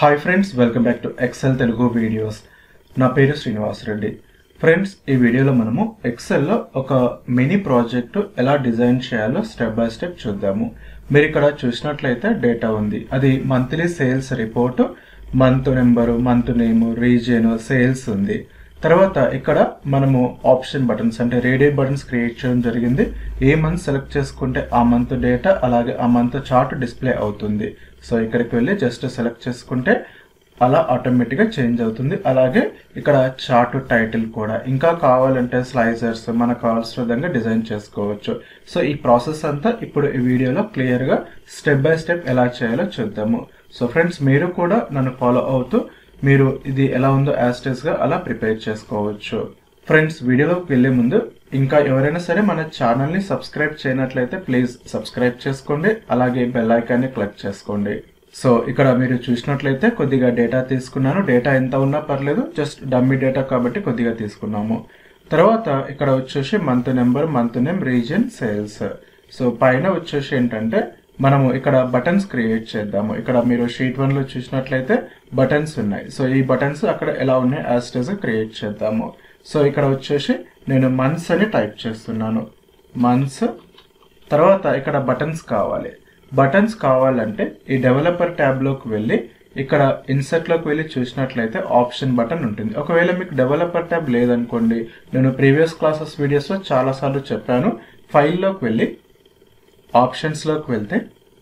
hi friends welcome back to Excel Telugu videos నా పేరు Srinivas Reddy friends ఈ వీడియోలో మనము ఎక్సెల్లో ఒక మినీ ప్రాజెక్ట్ ఎలా డిజైన్ చేయాలో స్టెప్ బై స్టెప్ చూద్దాము మీరు ఇక్కడ చూసినట్లయితే డేటా ఉంది అది monthly sales report month number month name region sales ఉంది తర్వాత ఇక్కడ మనము ఆప్షన్ బటన్స్ అంటే రేడియో బటన్స్ క్రియేట్ చేయడం జరిగింది ఏ మంత్ సెలెక్ట్ చేసుకుంటే ఆ మంత్ డేటా అలాగే ఆ మంత్ చార్ట్ డిస్ప్లే అవుతుంది సో ఇక్కడికి వెళ్ళి జస్ట్ సెలెక్ట్ చేసుకుంటే అలా ఆటోమేటిక్గా చేంజ్ అవుతుంది అలాగే ఇక్కడ చార్ట్ టైటిల్ కూడా ఇంకా కావాలంటే స్లైసర్స్ మనకు కావాల్సిన విధంగా డిజైన్ చేసుకోవచ్చు సో ఈ ప్రాసెస్ అంతా ఇప్పుడు ఈ వీడియోలో క్లియర్గా స్టెప్ బై స్టెప్ ఎలా చేయాలో చూద్దాము సో ఫ్రెండ్స్ మీరు కూడా నన్ను ఫాలో అవుతూ మీరు ఇది ఎలా ఉందో యాస్టెస్గా అలా ప్రిపేర్ చేసుకోవచ్చు ఫ్రెండ్స్ వీడియోలోకి వెళ్ళే ముందు ఇంకా ఎవరైనా సరే మన ఛానల్ని సబ్స్క్రైబ్ చేయనట్లయితే ప్లీజ్ సబ్స్క్రైబ్ చేసుకోండి అలాగే బెల్ ఐకాన్ని క్లిక్ చేసుకోండి సో ఇక్కడ మీరు చూసినట్లయితే కొద్దిగా డేటా తీసుకున్నాను డేటా ఎంత ఉన్నా పర్లేదు జస్ట్ డమ్మీ డేటా కాబట్టి కొద్దిగా తీసుకున్నాము తర్వాత ఇక్కడ వచ్చేసి month number month name region sales so పైన వచ్చేసి ఏంటంటే మనము ఇక్కడ బటన్స్ క్రియేట్ చేద్దాము ఇక్కడ మీరు షీట్ వన్ లో చూసినట్లయితే బటన్స్ ఉన్నాయి సో ఈ బటన్స్ అక్కడ ఎలా ఉన్నాయి యాస్టేజ్ క్రియేట్ చేద్దాము సో ఇక్కడ వచ్చేసి నేను మంత్స్ అని టైప్ చేస్తున్నాను మంత్స్ తర్వాత ఇక్కడ బటన్స్ కావాలి బటన్స్ కావాలంటే ఈ డెవలపర్ ట్యాబ్లోకి వెళ్ళి ఇక్కడ ఇన్సర్ట్లోకి వెళ్ళి చూసినట్లయితే ఆప్షన్ బటన్ ఉంటుంది ఒకవేళ మీకు డెవలపర్ ట్యాబ్ లేదనుకోండి నేను ప్రీవియస్ క్లాసెస్ వీడియోస్లో చాలాసార్లు చెప్పాను ఫైల్లోకి వెళ్ళి ఆప్షన్స్లోకి వెళ్తే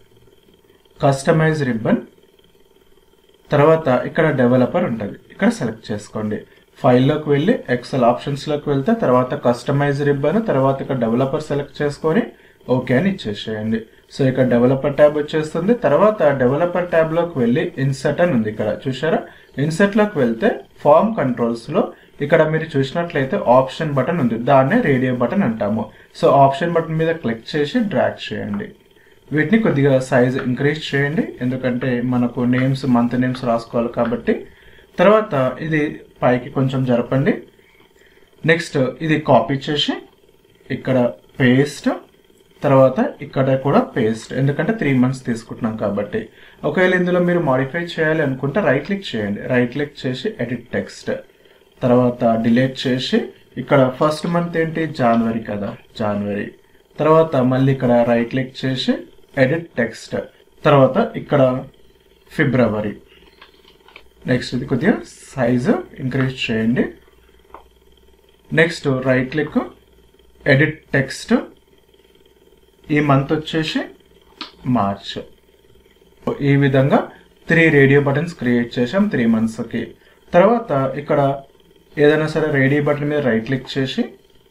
కస్టమైజ్ రిబ్బన్ తర్వాత ఇక్కడ డెవలపర్ ఉంటుంది ఇక్కడ సెలెక్ట్ చేసుకోండి ఫైల్లోకి వెళ్ళి ఎక్సెల్ ఆప్షన్స్లోకి వెళ్తే తర్వాత కస్టమైజ్ రిబ్బన్ తర్వాత ఇక్కడ డెవలపర్ సెలెక్ట్ చేసుకొని ఓకే అని ఇచ్చేసేయండి సో ఇక్కడ డెవలపర్ ట్యాబ్ వచ్చేస్తుంది తర్వాత డెవలపర్ ట్యాబ్లోకి వెళ్ళి ఇన్సర్ట్ అని ఉంది ఇక్కడ చూసారా ఇన్సర్ట్లోకి వెళ్తే ఫార్మ్ కంట్రోల్స్లో ఇక్కడ మీరు చూసినట్లయితే ఆప్షన్ బటన్ ఉంది దాన్నే రేడియో బటన్ అంటాము సో ఆప్షన్ బటన్ మీద క్లిక్ చేసి డ్రాగ్ చేయండి వీటిని కొద్దిగా సైజ్ ఇంక్రీజ్ చేయండి ఎందుకంటే మనకు నేమ్స్ మంత్ నేమ్స్ రాసుకోవాలి కాబట్టి తర్వాత ఇది పైకి కొంచెం జరపండి నెక్స్ట్ ఇది కాపీ చేసి ఇక్కడ పేస్ట్ తర్వాత ఇక్కడ కూడా పేస్ట్ ఎందుకంటే త్రీ మంత్స్ తీసుకుంటున్నాం కాబట్టి ఒకవేళ ఇందులో మీరు మాడిఫై చేయాలి అనుకుంటే రైట్ క్లిక్ చేయండి రైట్ క్లిక్ చేసి ఎడిట్ టెక్స్ట్ తర్వాత డిలీట్ చేసి ఇక్కడ ఫస్ట్ మంత్ ఏంటి జనవరి కదా జనవరి తర్వాత మళ్ళీ ఇక్కడ రైట్ క్లిక్ చేసి ఎడిట్ టెక్స్ట్ తర్వాత ఇక్కడ ఫిబ్రవరి నెక్స్ట్ ఇది కొద్దిగా సైజు ఇంక్రీజ్ చేయండి next right click edit text ఈ మంత్ వచ్చేసి మార్చ్ ఈ విధంగా త్రీ రేడియో బటన్స్ క్రియేట్ చేసాం త్రీ మంత్స్కి తర్వాత ఇక్కడ ఏదైనా సరే రేడియో బటన్ మీద రైట్ క్లిక్ చేసి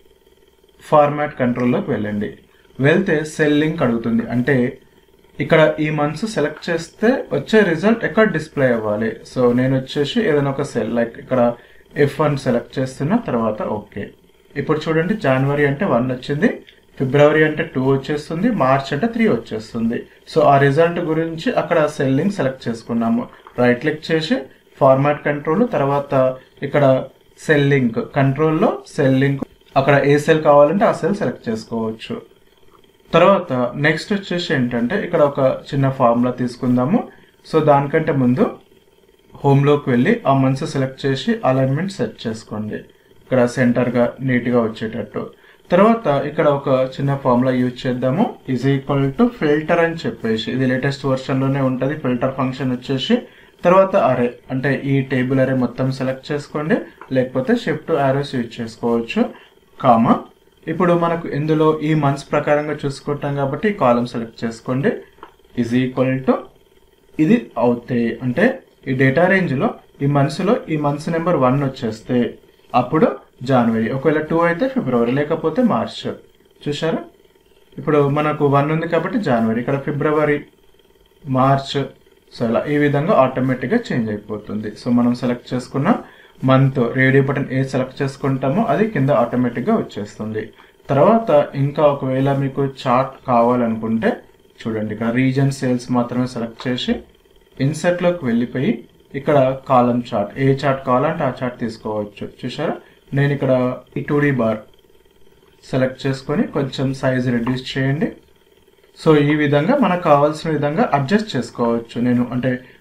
ఫార్మాట్ కంట్రోల్లోకి వెళ్ళండి వెళ్తే సెల్ లింక్ అడుగుతుంది అంటే ఇక్కడ ఈ మంత్స్ సెలెక్ట్ చేస్తే వచ్చే రిజల్ట్ ఎక్కడ డిస్ప్లే అవ్వాలి సో నేను వచ్చేసి ఏదైనా ఒక సెల్ లైక్ ఇక్కడ ఎఫ్ వన్ సెలెక్ట్ చేస్తున్న తర్వాత ఓకే ఇప్పుడు చూడండి జనవరి అంటే వన్ వచ్చింది ఫిబ్రవరి అంటే టూ వచ్చేస్తుంది మార్చ్ అంటే త్రీ వచ్చేస్తుంది సో ఆ రిజల్ట్ గురించి అక్కడ సెల్ లింక్ సెలెక్ట్ చేసుకున్నాము రైట్ క్లిక్ చేసి ఫార్మాట్ కంట్రోల్ తర్వాత ఇక్కడ సెల్ లింక్ కంట్రోల్లో సెల్ లింక్ అక్కడ ఏ సెల్ కావాలంటే ఆ సెల్ సెలెక్ట్ చేసుకోవచ్చు తర్వాత నెక్స్ట్ వచ్చేసి ఏంటంటే ఇక్కడ ఒక చిన్న ఫార్ములా తీసుకుందాము సో దానికంటే ముందు హోమ్లోకి వెళ్ళి ఆ మంత్స్ సెలెక్ట్ చేసి అలైన్మెంట్ సెట్ చేసుకోండి ఇక్కడ సెంటర్గా నీట్గా వచ్చేటట్టు తర్వాత ఇక్కడ ఒక చిన్న ఫార్ములా యూజ్ చేద్దాము ఈజ్ ఈక్వల్ టు ఫిల్టర్ అని చెప్పేసి ఇది లేటెస్ట్ వర్షన్లోనే ఉంటుంది ఫిల్టర్ ఫంక్షన్ వచ్చేసి తర్వాత అరే అంటే ఈ టేబుల్ అరే మొత్తం సెలెక్ట్ చేసుకోండి లేకపోతే షిఫ్ట్ ఆరోస్ యూజ్ చేసుకోవచ్చు కామా ఇప్పుడు మనకు ఇందులో ఈ మంత్స్ ప్రకారంగా చూసుకుంటాం కాబట్టి ఈ కాలం సెలెక్ట్ చేసుకోండి ఈజ్ ఈక్వల్ టు ఇది అవుతాయి అంటే ఈ డేటా రేంజ్లో ఈ మంత్స్లో ఈ మంత్స్ నెంబర్ వన్ వచ్చేస్తే అప్పుడు జనవరి ఒకవేళ టూ అయితే ఫిబ్రవరి లేకపోతే మార్చ్ చూసారా ఇప్పుడు మనకు వన్ ఉంది కాబట్టి జనవరి ఇక్కడ ఫిబ్రవరి మార్చ్ సో ఇలా ఈ విధంగా ఆటోమేటిక్గా చేంజ్ అయిపోతుంది సో మనం సెలెక్ట్ చేసుకున్న మంత్ రేడియో బటన్ ఏ సెలెక్ట్ చేసుకుంటామో అది కింద ఆటోమేటిక్గా వచ్చేస్తుంది తర్వాత ఇంకా ఒకవేళ మీకు చార్ట్ కావాలనుకుంటే చూడండి ఇక్కడ రీజన్ సేల్స్ మాత్రమే సెలెక్ట్ చేసి ఇన్సెట్లోకి వెళ్ళిపోయి ఇక్కడ కాలం చార్ట్ ఏ చార్ట్ కావాలంటే ఆ చార్ట్ తీసుకోవచ్చు చూసారా నేను ఇక్కడ ఈ టూ బార్ సెలెక్ట్ చేసుకొని కొంచెం సైజ్ రెడ్యూస్ చేయండి సో ఈ విధంగా మనకు కావాల్సిన విధంగా అడ్జస్ట్ చేసుకోవచ్చు నేను అంటే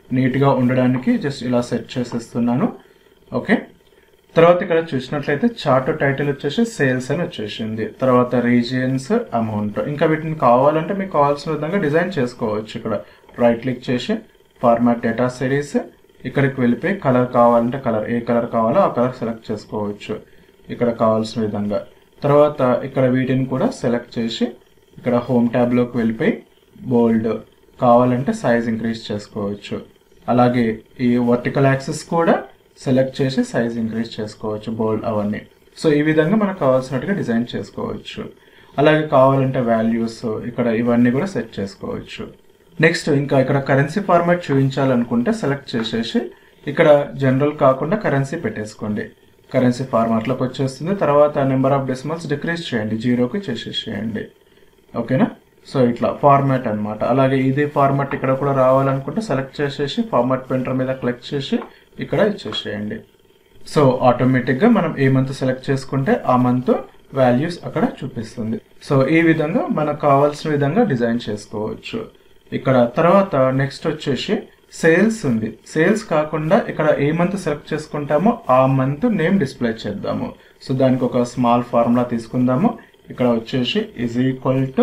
నీట్గా ఉండడానికి జస్ట్ ఇలా సెట్ చేసేస్తున్నాను ఓకే తర్వాత ఇక్కడ చూసినట్లయితే చార్ట్ టైటిల్ వచ్చేసి సేల్స్ అని వచ్చేసింది తర్వాత రీజియన్స్ అమౌంట్ ఇంకా వీటిని కావాలంటే మీకు కావాల్సిన విధంగా డిజైన్ చేసుకోవచ్చు ఇక్కడ రైట్ క్లిక్ చేసి ఫార్మాట్ డేటా సిరీస్ ఇక్కడికి వెళ్ళిపోయి కలర్ కావాలంటే కలర్ ఏ కలర్ కావాలో ఆ కలర్ సెలెక్ట్ చేసుకోవచ్చు ఇక్కడ కావాల్సిన విధంగా తర్వాత ఇక్కడ వీటిని కూడా సెలెక్ట్ చేసి ఇక్కడ హోమ్ ట్యాబ్లోకి వెళ్ళిపోయి బోల్డ్ కావాలంటే సైజ్ ఇంక్రీజ్ చేసుకోవచ్చు అలాగే ఈ వర్టికల్ యాక్సెస్ కూడా సెలెక్ట్ చేసి సైజ్ ఇంక్రీజ్ చేసుకోవచ్చు బోల్డ్ అవన్నీ సో ఈ విధంగా మనకు కావాల్సినట్టుగా డిజైన్ చేసుకోవచ్చు అలాగే కావాలంటే వాల్యూస్ ఇక్కడ ఇవన్నీ కూడా సెట్ చేసుకోవచ్చు నెక్స్ట్ ఇంకా ఇక్కడ కరెన్సీ ఫార్మాట్ చూపించాలనుకుంటే సెలెక్ట్ చేసేసి ఇక్కడ జనరల్ కాకుండా కరెన్సీ పెట్టేసుకోండి కరెన్సీ ఫార్మాట్లోకి వచ్చేస్తుంది తర్వాత నెంబర్ ఆఫ్ డెసిమల్స్ డిక్రీజ్ చేయండి జీరోకి చేసేసేయండి ఓకేనా సో ఇట్లా ఫార్మాట్ అన్నమాట అలాగే ఇదే ఫార్మాట్ ఇక్కడ కూడా రావాలనుకుంటే సెలెక్ట్ చేసేసి ఫార్మాట్ ప్రింటర్ మీద క్లిక్ చేసి ఇక్కడ ఇచ్చేసేయండి సో ఆటోమేటిక్గా మనం ఏ మంత్ సెలెక్ట్ చేసుకుంటే ఆ మంత్ వాల్యూస్ అక్కడ చూపిస్తుంది సో ఈ విధంగా మనకు కావాల్సిన విధంగా డిజైన్ చేసుకోవచ్చు ఇక్కడ తర్వాత నెక్స్ట్ వచ్చేసి సేల్స్ ఉంది సేల్స్ కాకుండా ఇక్కడ ఏ మంత్ సెలెక్ట్ చేసుకుంటామో ఆ మంత్ నేమ్ డిస్ప్లే చేద్దాము సో దానికి ఒక స్మాల్ ఫార్ములా తీసుకుందాము ఇక్కడ వచ్చేసి ఈజ్ ఈక్వల్ టు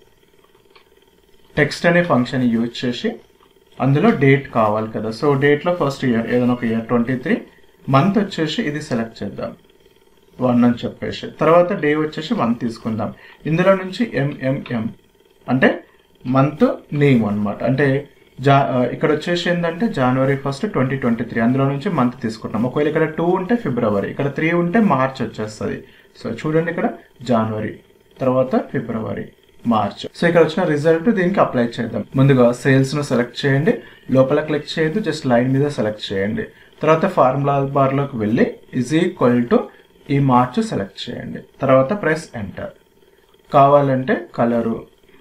టెక్స్ట్ అనే ఫంక్షన్ యూజ్ చేసి అందులో డేట్ కావాలి కదా సో డేట్లో ఫస్ట్ ఇయర్ ఏదైనా ఒక ఇయర్ ట్వంటీ త్రీ మంత్ వచ్చేసి ఇది సెలెక్ట్ చేద్దాం వన్ అని చెప్పేసి తర్వాత డే వచ్చేసి వన్ తీసుకుందాం ఇందులో నుంచి ఎంఎంఎం అంటే మంత్ నేమ్ అన్నమాట అంటే జా ఇక్కడ వచ్చేసి ఏంటంటే January first twenty twenty three అందులో నుంచి మంత్ తీసుకుంటాం ఒకవేళ ఇక్కడ టూ ఉంటే ఫిబ్రవరి ఇక్కడ త్రీ ఉంటే మార్చ్ వచ్చేస్తుంది సో చూడండి ఇక్కడ జనవరి తర్వాత ఫిబ్రవరి మార్చ్ సో ఇక్కడ వచ్చిన రిజల్ట్ దీనికి అప్లై చేద్దాం ముందుగా సేల్స్ ను సెలెక్ట్ చేయండి లోపల క్లిక్ చేయొద్దు జస్ట్ లైన్ మీద సెలెక్ట్ చేయండి తర్వాత ఫార్ములా బార్లోకి వెళ్ళి ఇజ్ ఈక్వల్ టు ఈ మార్చ్ సెలెక్ట్ చేయండి తర్వాత ప్రెస్ ఎంటర్ కావాలంటే కలరు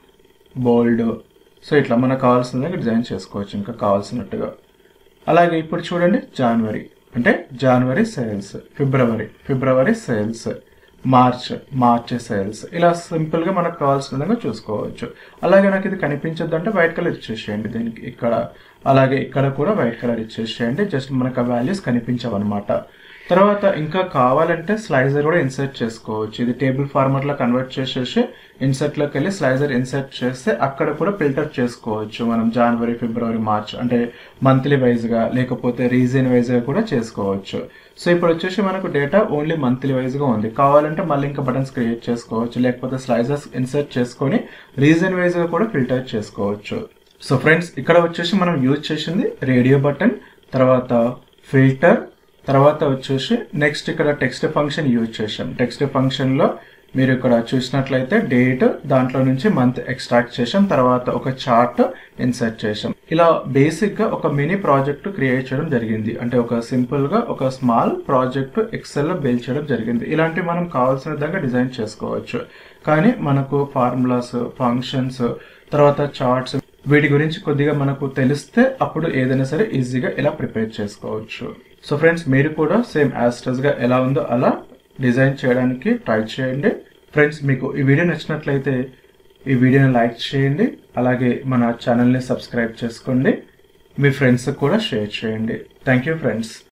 బోల్డ్ సో ఇట్లా మనకు కావాల్సింది డిజైన్ చేసుకోవచ్చు ఇంకా కావాల్సినట్టుగా అలాగే ఇప్పుడు చూడండి జనవరి అంటే January sales February February sales March March sales ఇలా సింపుల్గా మనకు కావాల్సిన విధంగా చూసుకోవచ్చు అలాగే నాకు ఇది కనిపించద్దు అంటే వైట్ కలర్ ఇచ్చేసేయండి దీనికి ఇక్కడ అలాగే ఇక్కడ కూడా వైట్ కలర్ ఇచ్చేసేయండి జస్ట్ మనకు ఆ వాల్యూస్ కనిపించవన్నమాట తర్వాత ఇంకా కావాలంటే స్లైజర్ కూడా ఇన్సర్ట్ చేసుకోవచ్చు ఇది టేబుల్ ఫార్మాట్లో కన్వర్ట్ చేసేసి ఇన్సర్ట్లోకి వెళ్ళి స్లైజర్ ఇన్సర్ట్ చేస్తే అక్కడ కూడా ఫిల్టర్ చేసుకోవచ్చు మనం జనవరి ఫిబ్రవరి మార్చ్ అంటే మంత్లీ వైజ్గా లేకపోతే రీజన్ వైజ్గా కూడా చేసుకోవచ్చు సో ఇప్పుడు వచ్చేసి మనకు డేటా ఓన్లీ మంత్లీ వైజ్గా ఉంది కావాలంటే మళ్ళీ ఇంకా బటన్స్ క్రియేట్ చేసుకోవచ్చు లేకపోతే స్లైజర్స్ ఇన్సర్ట్ చేసుకొని రీజన్ వైజ్గా కూడా ఫిల్టర్ చేసుకోవచ్చు సో ఫ్రెండ్స్ ఇక్కడ వచ్చేసి మనం యూజ్ చేసింది రేడియో బటన్ తర్వాత ఫిల్టర్ తర్వాత వచ్చేసి నెక్స్ట్ ఇక్కడ టెక్స్ట్ ఫంక్షన్ యూజ్ చేసాం టెక్స్ట్ ఫంక్షన్లో మీరు ఇక్కడ చూసినట్లయితే డేట్ దాంట్లో నుంచి మంత్ ఎక్స్ట్రాక్ట్ చేసాం తర్వాత ఒక చార్ట్ ఇన్సర్ట్ చేసాం ఇలా బేసిక్ గా ఒక మినీ ప్రాజెక్ట్ క్రియేట్ చేయడం జరిగింది అంటే ఒక సింపుల్ గా ఒక స్మాల్ ప్రాజెక్ట్ ఎక్సెల్ లో బిల్డ్ చేయడం జరిగింది ఇలాంటివి మనం కావాల్సిన విధంగా డిజైన్ చేసుకోవచ్చు కానీ మనకు ఫార్ములాస్ ఫంక్షన్స్ తర్వాత చార్ట్స్ వీటి గురించి కొద్దిగా మనకు తెలిస్తే అప్పుడు ఏదైనా సరే ఈజీగా ఇలా ప్రిపేర్ చేసుకోవచ్చు సో ఫ్రెండ్స్ మీరు కూడా సేమ్ యాస్టర్స్ గా ఎలా ఉందో అలా డిజైన్ చేయడానికి ట్రై చేయండి ఫ్రెండ్స్ మీకు ఈ వీడియో నచ్చినట్లయితే ఈ వీడియోని లైక్ చేయండి అలాగే మన ఛానల్ని సబ్స్క్రైబ్ చేసుకోండి మీ ఫ్రెండ్స్కి కూడా షేర్ చేయండి థ్యాంక్ యూ ఫ్రెండ్స్